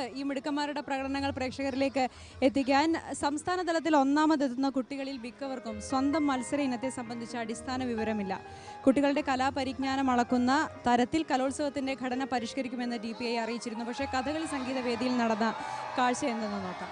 ഈ മിടുക്കന്മാരുടെ പ്രകടനങ്ങൾ പ്രേക്ഷകരിലേക്ക് എത്തിക്കാൻ സംസ്ഥാന തലത്തിൽ ഒന്നാമതെത്തുന്ന കുട്ടികളിൽ മിക്കവർക്കും സ്വന്തം മത്സര ഇനത്തെ സംബന്ധിച്ച അടിസ്ഥാന വിവരമില്ല കുട്ടികളുടെ കലാപരിജ്ഞാനം അളക്കുന്ന തരത്തിൽ കലോത്സവത്തിന്റെ ഘടന പരിഷ്കരിക്കുമെന്ന് ഡി പി ഐ അറിയിച്ചിരുന്നു പക്ഷേ കഥകളി സംഗീത വേദിയിൽ നടന്ന കാഴ്ച എന്തെന്ന് നോക്കാം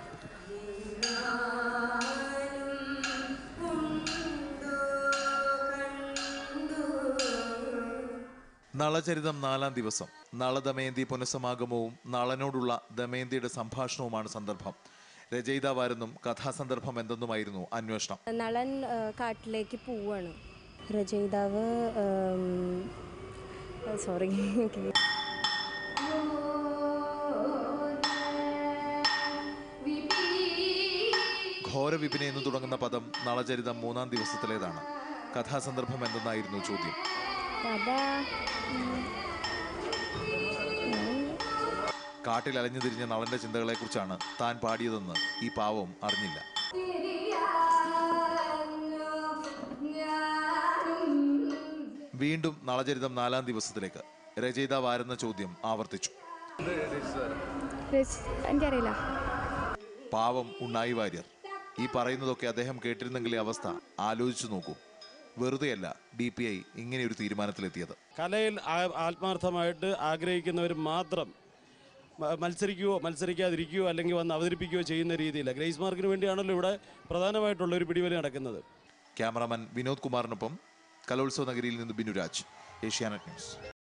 നളചരിതം നാലാം ദിവസം നളദമയന്തി പുനഃസമാഗമവും നളനോടുള്ള ദമയന്തിയുടെ സംഭാഷണവുമാണ് സന്ദർഭം രചയിതാവാരെന്നും കഥാസന്ദർഭം എന്തെന്നുമായിരുന്നു അന്വേഷണം നളൻ ആ, കാട്ടിലേക്ക് പോവാണ് രചയിതാവ് സോറി ഘോരവിപിനെ എന്ന് തുടങ്ങുന്ന പദം നളചരിതം മൂന്നാം ദിവസത്തിലേതാണ് കഥാസന്ദർഭം എന്തെന്നായിരുന്നു ചോദ്യം കഥ കാട്ടിൽ അലഞ്ഞു തിരിഞ്ഞ നളന്റെ ചിന്തകളെക്കുറിച്ചാണ് താൻ പാടിയതെന്ന് ഈ പാവം അറിഞ്ഞില്ല വീണ്ടും നളചരിതം നാലാം ദിവസത്തിലേക്ക് രചയിതാവാരെന്ന ചോദ്യം ആവർത്തിച്ചു എനിക്കറിയില്ല പാവം ഉണ്ണായി വാര്യർ ഈ പറയുന്നതൊക്കെ അദ്ദേഹം കേട്ടിരുന്നെങ്കിലേ അവസ്ഥ ആലോചിച്ചു നോക്കൂ വെറുതെയല്ല ഡി പി ഐ ഇങ്ങനെ ഒരു തീരുമാനത്തിലെത്തിയത് കലയിൽ ആ- ആത്മാർത്ഥമായിട്ട് ആഗ്രഹിക്കുന്നവർ മാത്രം മ- മത്സരിക്കുകയോ മത്സരിക്കാതിരിക്കുകയോ അല്ലെങ്കിൽ വന്ന് അവതരിപ്പിക്കുകയോ ചെയ്യുന്ന രീതിയില്ല ഗ്രേസ് മാർക്കിന് വേണ്ടിയാണല്ലോ ഇവിടെ പ്രധാനമായിട്ടുള്ള ഒരു പിടിവലി നടക്കുന്നത് ക്യാമറാമാൻ വിനോദ് കുമാറിനൊപ്പം കലോത്സവ നഗരിയിൽ നിന്ന് ബിനുരാജ് ഏഷ്യാനെറ്റ് ന്യൂസ്